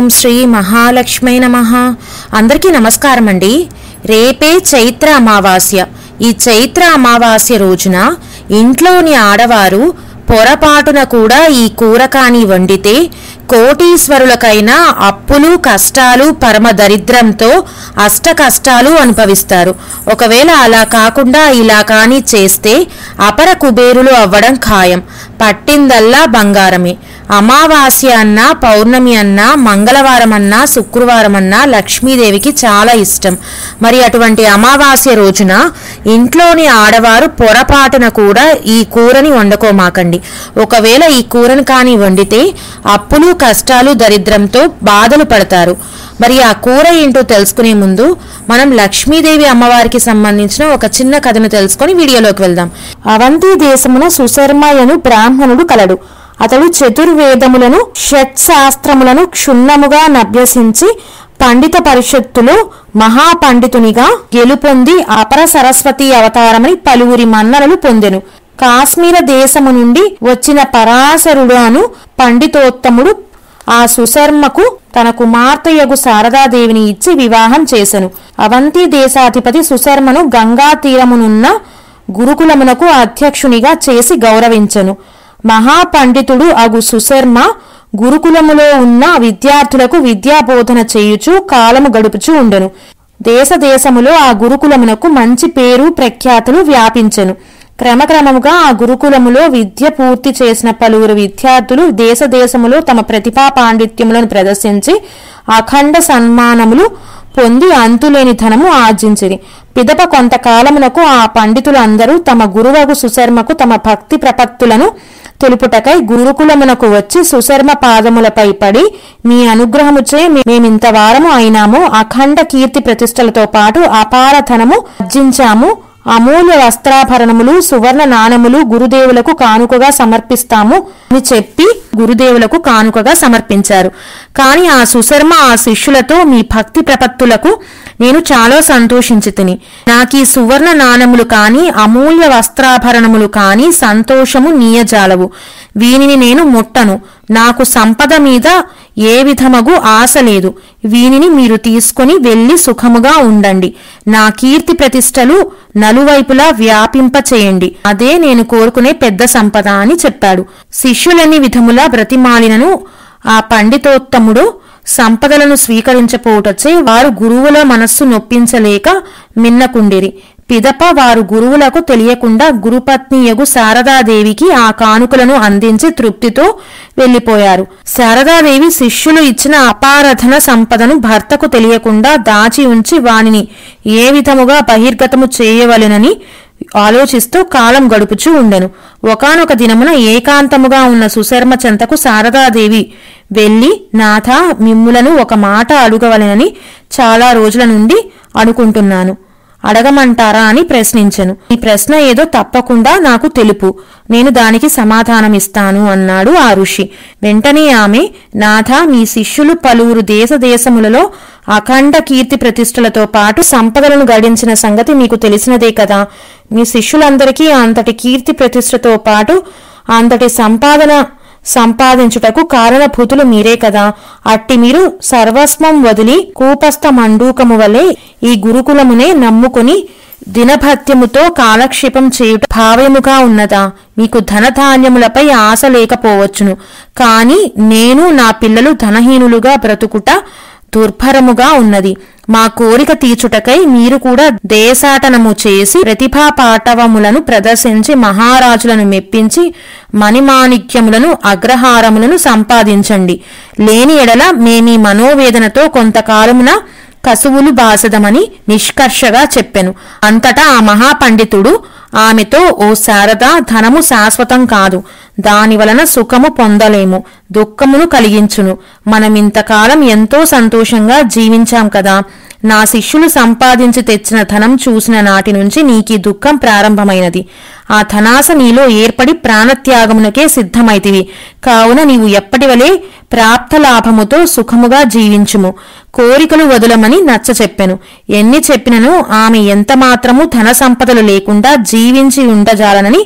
శ్రీ మహాలక్ష్మై నమ అందరికీ నమస్కారం అండి రేపే చైత్ర అమావాస్య ఈ చైత్ర అమావాస్య రోజున ఇంట్లోని ఆడవారు పొరపాటున కూడా ఈ కూర కాని వండితే కోటీశ్వరులకైనా అప్పులు కష్టాలు పరమ దరిద్రంతో అష్ట కష్టాలు అనుభవిస్తారు ఒకవేళ అలా కాకుండా ఇలా కాని చేస్తే అపర కుబేరులు అవ్వడం ఖాయం పట్టిందల్లా బంగారమే అమావాస్య అన్నా పౌర్ణమి అన్నా మంగళవారం అన్నా శుక్రవారం అన్నా లక్ష్మీదేవికి చాలా ఇష్టం మరి అటువంటి అమావాస్య రోజున ఇంట్లోని ఆడవారు పొరపాటున కూడా ఈ కూరని వండుకోమాకండి ఒకవేళ ఈ కూరని కానీ వండితే అప్పులు కష్టాలు దరిద్రంతో బాధలు పడతారు మరి ఆ కూర ఏంటో తెలుసుకునే ముందు మనం లక్ష్మీదేవి అమ్మవారికి సంబంధించిన ఒక చిన్న కథను తెలుసుకొని వీడియోలోకి వెళ్దాం అవంతి దేశమున సుశర్మయను బ్రాహ్మణుడు కలడు అతడు చతుర్వేదములను షట్శాస్త్రములను క్షుణ్ణముగా నభ్యసించి పండిత పరిషత్తులో మహాపండితునిగా గెలుపొంది అపర సరస్వతి అవతారమని పలువురి మన్ననలు పొందెను కాశ్మీర దేశము నుండి వచ్చిన పరాశరుడు అను పండితోత్తముడు ఆ సుశర్మకు తన కుమార్తెయగు శారదాదేవిని ఇచ్చి వివాహం చేసెను అవంతి దేశాధిపతి సుశర్మను గంగా తీరమునున్న గురుకులమునకు అధ్యక్షునిగా చేసి గౌరవించెను మహాపండితుడు అగు సుశర్మ గురుకులములో ఉన్న విద్యార్థులకు విద్యాబోధన చేయుచు కాలము గడుపుచూ ఉండెను దేశ దేశములో ఆ గురుకులమునకు మంచి పేరు ప్రఖ్యాతులు వ్యాపించెను క్రమక్రమముగా ఆ గురుకులములో విద్య పూర్తి చేసిన పలువురు విద్యార్థులు దేశ దేశములో తమ ప్రతిభా పాండిత్యములను ప్రదర్శించి అఖండ సన్మానములు పొంది అంతులేని ధనము ఆర్జించిరి పిదప కొంతకాలమునకు ఆ పండితులందరూ తమ గురువగు సుశర్మకు తమ భక్తి ప్రపత్తులను తెలుపుటకై గురుకులమునకు వచ్చి సుశర్మ పాదములపై పడి మీ అనుగ్రహముచే మేమింత వారము అయినాము అఖండ కీర్తి ప్రతిష్టలతో పాటు అపార ధనము ఆర్జించాము అమూల్య వస్త్రాభరణములు సువర్ణ నాణములు గురుదేవులకు కానుకగా సమర్పిస్తాము అని చెప్పి గురుదేవులకు కానుకగా సమర్పించారు కాని ఆ సుశర్మ ఆ శిష్యులతో మీ భక్తి ప్రపత్తులకు నేను చాలా సంతోషించి తిని నాకీ సువర్ణ నాణములు కాని అమూల్య వస్త్రాభరణములు కాని సంతోషము నీయజాలవు వీనిని నేను ముట్టను నాకు సంపద మీద ఏ విధమగు ఆశ లేదు వీనిని మీరు తీసుకొని వెళ్లి సుఖముగా ఉండండి నా కీర్తి ప్రతిష్టలు నలువైపులా వ్యాపింపచేయండి అదే నేను కోరుకునే పెద్ద సంపద అని చెప్పాడు శిష్యులన్ని విధములా బ్రతిమాలినను ఆ పండితోత్తముడు సంపదలను స్వీకరించపోవటచే వారు గురువుల మనస్సు నొప్పించలేక మిన్నకుండిరి పిదప వారు గురువులకు తెలియకుండా గురుపత్నియగు శారదాదేవికి ఆ కానుకలను అందించి తృప్తితో వెళ్లిపోయారు శారదాదేవి శిష్యులు ఇచ్చిన అపారధన సంపదను భర్తకు తెలియకుండా దాచి ఉంచి వానిని ఏ విధముగా బహిర్గతము చేయవలెనని ఆలోచిస్తూ కాలం గడుపుచూ ఉండెను ఒకనొక దినమున ఏకాంతముగా ఉన్న సుశర్మ చెంతకు శారదాదేవి వెళ్లి నాథ మిమ్ములను ఒక మాట అడుగవలెనని చాలా రోజుల నుండి అనుకుంటున్నాను అడగమంటారా అని ప్రశ్నించెను ఈ ప్రశ్న ఏదో తప్పకుండా నాకు తెలుపు నేను దానికి సమాధానమిస్తాను అన్నాడు ఆ ఋషి వెంటనే ఆమె నాథ మీ శిష్యులు పలువురు దేశ దేశములలో అఖండ కీర్తి ప్రతిష్టలతో పాటు సంపదలను గడించిన సంగతి మీకు తెలిసినదే కదా మీ శిష్యులందరికీ అంతటి కీర్తి ప్రతిష్టతో పాటు అంతటి సంపాదన సంపాదించుటకు కారణభూతులు మీరే కదా అట్టి మీరు సర్వస్వం వదిలి కూపస్థ మండూకము వలె ఈ గురుకులమునే నమ్ముకుని దినభత్యముతో కాలక్షేపం చేయుట భావ్యముగా ఉన్నదా మీకు ధనధాన్యములపై ఆశ లేకపోవచ్చును కాని నేను నా పిల్లలు ధనహీనులుగా బ్రతుకుట దుర్భరముగా ఉన్నది మా కోరిక తీర్చుటకై మీరు కూడా దేశాటనము చేసి ప్రతిభా పాటవములను ప్రదర్శించి మహారాజులను మెప్పించి మణిమాణిక్యములను అగ్రహారములను సంపాదించండి లేని ఎడల మేమీ మనోవేదనతో కొంతకాలమున కసువులు బాసదమని నిష్కర్షగా చెప్పెను అంతటా ఆ మహాపండితుడు ఆమెతో ఓ శారద ధనము శాశ్వతం కాదు దాని వలన సుఖము పొందలేము దుఃఖమును కలిగించును మనమింతకాలం ఎంతో సంతోషంగా జీవించాం కదా నా శిష్యులు సంపాదించి తెచ్చిన ధనం చూసిన నాటి నుంచి నీకీ దుఃఖం ప్రారంభమైనది ఆ ధనాస నీలో ఏర్పడి ప్రాణత్యాగమునకే సిద్ధమైతివి కావున నీవు ఎప్పటివలే ప్రాప్త లాభముతో సుఖముగా జీవించుము కోరికలు వదులమని నచ్చ చెప్పెను ఎన్ని చెప్పినను ఆమె ఎంత మాత్రము ధన సంపదలు లేకుండా జీవించి ఉండజాలనని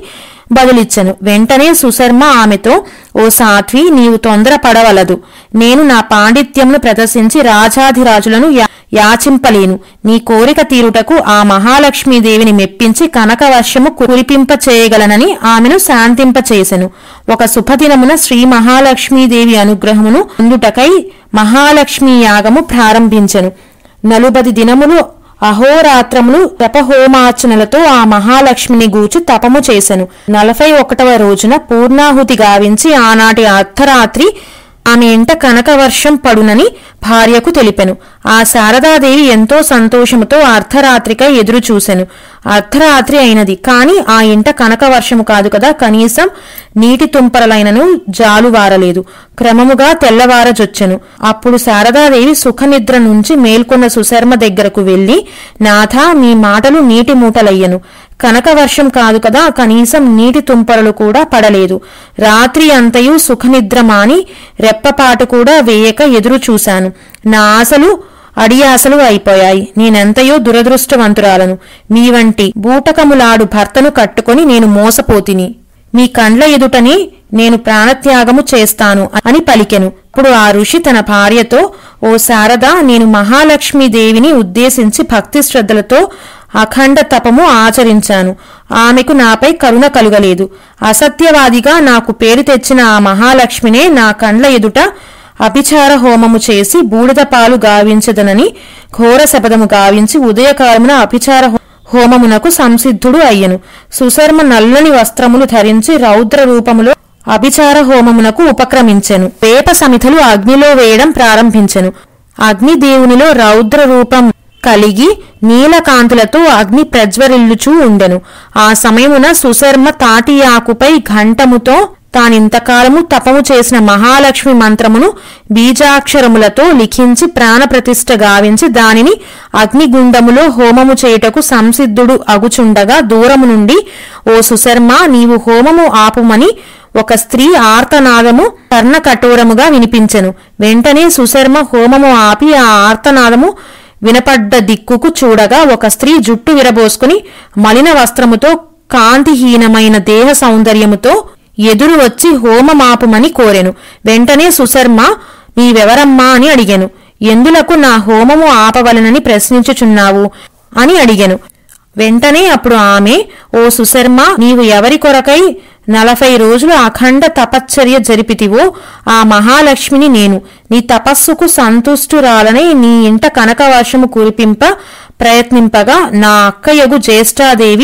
బదులిచ్చెను వెంటనే సుశర్మ ఆమెతో ఓ సాధ్వి నీవు తొందరపడవలదు నేను నా పాండిత్యమును ప్రదర్శించి రాజాధిరాజులను యా- యాచింపలేను నీ కోరిక తీరుటకు ఆ మహాలక్ష్మీదేవిని మెప్పించి కనకవర్షము కురిపింప చేయగలనని ఆమెను శాంతింపచేసెను ఒక శుభదినమున శ్రీ మహాలక్ష్మీదేవి అనుగ్రహమును పొందుటకై మహాలక్ష్మీ యాగము ప్రారంభించెను నలుబది దినములు అహోరాత్రములు తపహోమార్చనలతో ఆ మహాలక్ష్మిని గూర్చి తపము చేసెను నలభై ఒకటవ రోజున పూర్ణాహుతి గావించి ఆనాటి అర్ధరాత్రి ఆమె ఇంట కనకవర్షం పడునని భార్యకు తెలిపెను ఆ శారదాదేవి ఎంతో సంతోషముతో అర్ధరాత్రికై ఎదురు చూసెను అర్ధరాత్రి అయినది కాని ఆ ఇంట కనకవర్షము కాదు కదా కనీసం నీటి తుంపరలైనను జాలువారలేదు క్రమముగా తెల్లవారజొచ్చెను అప్పుడు శారదాదేవి సుఖనిద్ర నుంచి మేల్కొన్న సుశర్మ దగ్గరకు వెళ్లి నాథ మీ మాటలు నీటి మూటలయ్యను కనకవర్షం కాదు కదా కనీసం నీటి తుంపరలు కూడా పడలేదు రాత్రి అంతయు సుఖనిద్ర మాని రెప్పపాటు కూడా వేయక ఎదురు చూశాను నా ఆశలు అడియాసలు అయిపోయాయి నేనెంతయో దురదృష్టవంతురాలను మీ వంటి బూటకములాడు భర్తను కట్టుకొని నేను మోసపోతిని మీ కండ్ల ఎదుటని నేను ప్రాణత్యాగము చేస్తాను అని పలికెను ఇప్పుడు ఆ ఋషి తన భార్యతో ఓ శారద నేను మహాలక్ష్మీదేవిని ఉద్దేశించి భక్తి శ్రద్ధలతో అఖండ తపము ఆచరించాను ఆమెకు నాపై కరుణ కలుగలేదు అసత్యవాదిగా నాకు పేరు తెచ్చిన ఆ మహాలక్ష్మినే నా కండ్ల ఎదుట అభిచార హోమము చేసి బూడిద పాలు గావించదనని ఘోర శపథము గావించి ఉదయకాలమున అభిచార హో- హోమమునకు సంసిద్ధుడు అయ్యను సుశర్మ నల్లని వస్త్రములు ధరించి రౌద్ర రూపములో అభిచార హోమమునకు ఉపక్రమించెను వేప సమిధలు అగ్నిలో వేయడం ప్రారంభించెను అగ్నిదేవునిలో రౌద్ర రూపం కలిగి నీలకాంతులతో అగ్ని ప్రజ్వరిల్లుచూ ఉండెను ఆ సమయమున సుశర్మ తాటి ఆకుపై ఘంటముతో తానింతకాలము తపము చేసిన మహాలక్ష్మి మంత్రమును బీజాక్షరములతో లిఖించి ప్రాణప్రతిష్ఠ గావించి దానిని అగ్నిగుండములో హోమము చేయుటకు సంసిద్ధుడు అగుచుండగా దూరము నుండి ఓ సుశర్మ నీవు హోమము ఆపుమని ఒక స్త్రీ ఆర్తనాదము కర్ణ కఠోరముగా వినిపించెను వెంటనే సుశర్మ హోమము ఆపి ఆ ఆర్తనాదము వినపడ్డ దిక్కుకు చూడగా ఒక స్త్రీ జుట్టు విరబోసుకుని మలిన వస్త్రముతో కాంతిహీనమైన దేహ సౌందర్యముతో ఎదురు వచ్చి హోమమాపుమని కోరెను వెంటనే సుశర్మ నీవెవరమ్మా అని అడిగాను ఎందులకు నా హోమము ఆపవలనని ప్రశ్నించుచున్నావు అని అడిగాను వెంటనే అప్పుడు ఆమె ఓ సుశర్మ నీవు ఎవరి కొరకై నలభై రోజులు అఖండ తపశ్చర్య జరిపితివో ఆ మహాలక్ష్మిని నేను నీ తపస్సుకు సంతుష్టురాలనై నీ ఇంట కనకవర్షము కురిపింప ప్రయత్నింపగా నా అక్కయగు జ్యేష్ఠాదేవి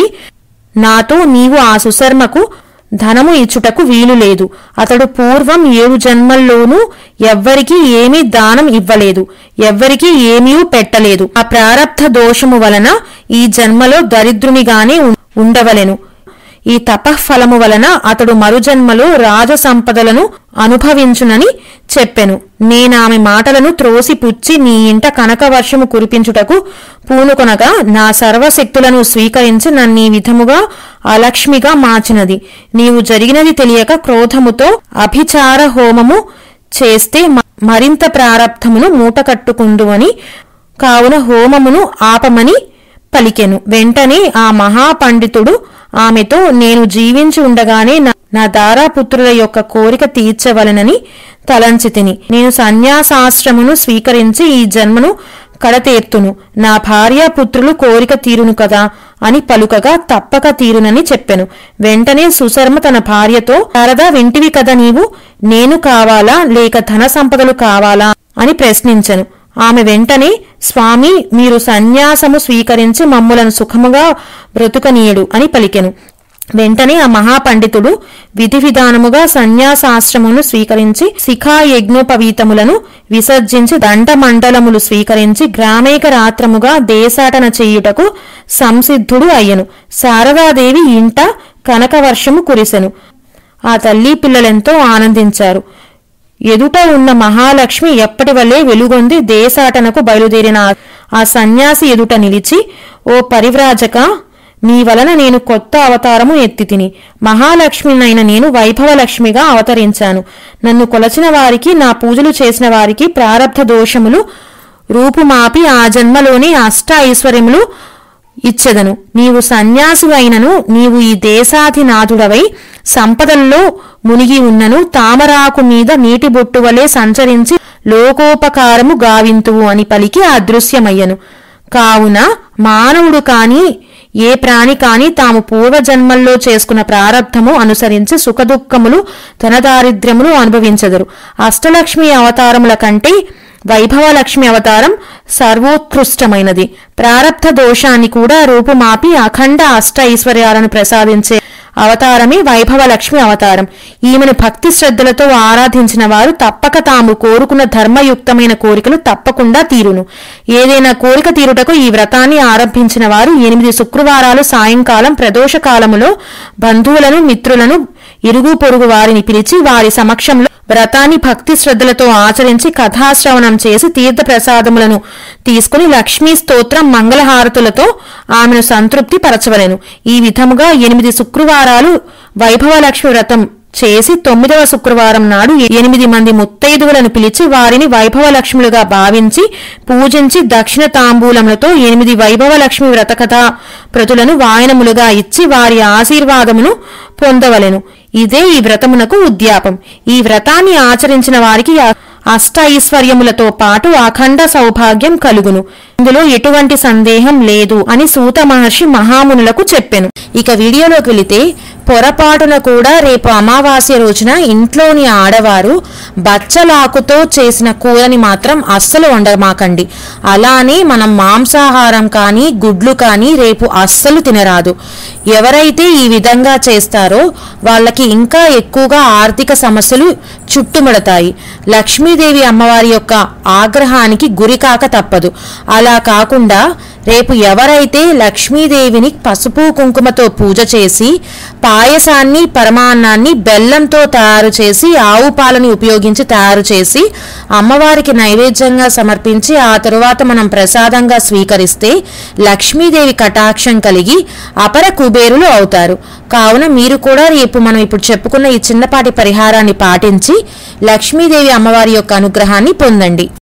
నాతో నీవు ఆ సుశర్మకు ధనము ఇచ్చుటకు వీలు లేదు అతడు పూర్వం ఏడు జన్మల్లోనూ ఎవ్వరికీ ఏమీ దానం ఇవ్వలేదు ఎవ్వరికీ ఏమీ పెట్టలేదు ఆ ప్రారబ్ధ దోషము వలన ఈ జన్మలో దరిద్రునిగానే ఉం- ఉండవలెను ఈ తపఃఫలము వలన అతడు మరుజన్మలో రాజసంపదలను అనుభవించునని చెప్పెను నేనామె మాటలను త్రోసిపుచ్చి నీ ఇంట కనకవర్షము కురిపించుటకు పూనుకొనగా నా సర్వశక్తులను స్వీకరించి నన్ను ఈ విధముగా అలక్ష్మిగా మార్చినది నీవు జరిగినది తెలియక క్రోధముతో అభిచార హోమము చేస్తే మ- మరింత ప్రారబ్ధమును మూటకట్టుకుందువని కావున హోమమును ఆపమని పలికెను వెంటనే ఆ మహాపండితుడు ఆమెతో నేను జీవించి ఉండగానే నా- నా దారాపుత్రుల యొక్క కోరిక తీర్చవలనని తలంచి తిని నేను సన్యాసాశ్రమును స్వీకరించి ఈ జన్మను కడతేర్తును నా భార్యాపుత్రులు కోరిక తీరును కదా అని పలుకగా తప్పక తీరునని చెప్పెను వెంటనే సుశర్మ తన భార్యతో శారదా వింటివి కదా నీవు నేను కావాలా లేక ధన సంపదలు కావాలా అని ప్రశ్నించెను ఆమె వెంటనే స్వామి మీరు సన్యాసము స్వీకరించి మమ్ములను సుఖముగా బ్రతుకనీయుడు అని పలికెను వెంటనే ఆ మహాపండితుడు విధి విధానముగా సన్యాసాశ్రమును స్వీకరించి శిఖా యజ్ఞోపవీతములను విసర్జించి దండమండలములు స్వీకరించి గ్రామేక రాత్రముగా దేశాటన చేయుటకు సంసిద్ధుడు అయ్యను శారదాదేవి ఇంట కనకవర్షము కురిసెను ఆ తల్లి పిల్లలెంతో ఆనందించారు ఎదుట ఉన్న మహాలక్ష్మి ఎప్పటి వల్లే వెలుగొంది దేశాటనకు బయలుదేరిన ఆ- ఆ సన్యాసి ఎదుట నిలిచి ఓ పరివ్రాజక నీ వలన నేను కొత్త అవతారము ఎత్తి తిని మహాలక్ష్మినైన నేను వైభవలక్ష్మిగా అవతరించాను నన్ను కొలచిన వారికి నా పూజలు చేసిన వారికి ప్రారబ్ధ దోషములు రూపుమాపి ఆ జన్మలోని అష్ట ఐశ్వర్యములు ఇచ్చెదను నీవు సన్యాసి అయినను నీవు ఈ దేశాధినాథుడవై సంపదల్లో మునిగి ఉన్నను తామరాకు మీద నీటి బొట్టు వలె సంచరించి లోకోపకారము గావింతువు అని పలికి అదృశ్యమయ్యను కావున మానవుడు కాని ఏ ప్రాణి కాని తాము పూర్వజన్మల్లో చేసుకున్న ప్రారబ్ధము అనుసరించి సుఖదుఖములు ధనదారిద్ర్యములు అనుభవించదరు అష్టలక్ష్మి అవతారముల కంటే వైభవలక్ష్మి అవతారం సర్వోత్కృష్టమైనది ప్రారబ్ధ దోషాన్ని కూడా రూపుమాపి అఖండ అష్ట ఐశ్వర్యాలను ప్రసాదించే అవతారమే వైభవలక్ష్మి అవతారం ఈమెను భక్తి శ్రద్ధలతో ఆరాధించిన వారు తప్పక తాము కోరుకున్న ధర్మయుక్తమైన కోరికలు తప్పకుండా తీరును ఏదైనా కోరిక తీరుటకు ఈ వ్రతాన్ని ఆరంభించిన వారు ఎనిమిది శుక్రవారాలు సాయంకాలం ప్రదోష కాలములో బంధువులను మిత్రులను ఇరుగు పొరుగు వారిని పిలిచి వారి సమక్షంలో వ్రతాన్ని భక్తి శ్రద్ధలతో ఆచరించి కథాశ్రవణం చేసి తీర్థ ప్రసాదములను తీసుకుని లక్ష్మీ స్తోత్రం మంగళహారతులతో ఆమెను సంతృప్తి పరచవలెను ఈ విధముగా ఎనిమిది శుక్రవారాలు వైభవలక్ష్మి వ్రతం చేసి తొమ్మిదవ శుక్రవారం నాడు ఎనిమిది మంది ముత్తైదువులను పిలిచి వారిని వైభవలక్ష్ములుగా భావించి పూజించి దక్షిణ తాంబూలములతో ఎనిమిది వైభవలక్ష్మి వ్రత కథా ప్రతులను వాయనములుగా ఇచ్చి వారి ఆశీర్వాదమును పొందవలెను ఇదే ఈ వ్రతమునకు ఉద్యాపం ఈ వ్రతాన్ని ఆచరించిన వారికి అ- అష్ట ఐశ్వర్యములతో పాటు అఖండ సౌభాగ్యం కలుగును ఇందులో ఎటువంటి సందేహం లేదు అని సూత మహర్షి మహామునులకు చెప్పెను ఇక వీడియోలోకి వెళితే పొరపాటున కూడా రేపు అమావాస్య రోజున ఇంట్లోని ఆడవారు బచ్చలాకుతో చేసిన కూరని మాత్రం అస్సలు వండమాకండి అలానే మనం మాంసాహారం కానీ గుడ్లు కానీ రేపు అస్సలు తినరాదు ఎవరైతే ఈ విధంగా చేస్తారో వాళ్ళకి ఇంకా ఎక్కువగా ఆర్థిక సమస్యలు చుట్టుముడతాయి లక్ష్మీదేవి అమ్మవారి యొక్క ఆగ్రహానికి గురికాక తప్పదు అలా కాకుండా రేపు ఎవరైతే లక్ష్మీదేవిని పసుపు కుంకుమతో పూజ చేసి పాయసాన్ని పరమాన్నాన్ని బెల్లంతో తయారు చేసి ఆవు పాలని ఉపయోగించి తయారు చేసి అమ్మవారికి నైవేద్యంగా సమర్పించి ఆ తరువాత మనం ప్రసాదంగా స్వీకరిస్తే లక్ష్మీదేవి కటాక్షం కలిగి అపర కుబేరులు అవుతారు కావున మీరు కూడా రేపు మనం ఇప్పుడు చెప్పుకున్న ఈ చిన్నపాటి పరిహారాన్ని పాటించి లక్ష్మీదేవి అమ్మవారి యొక్క అనుగ్రహాన్ని పొందండి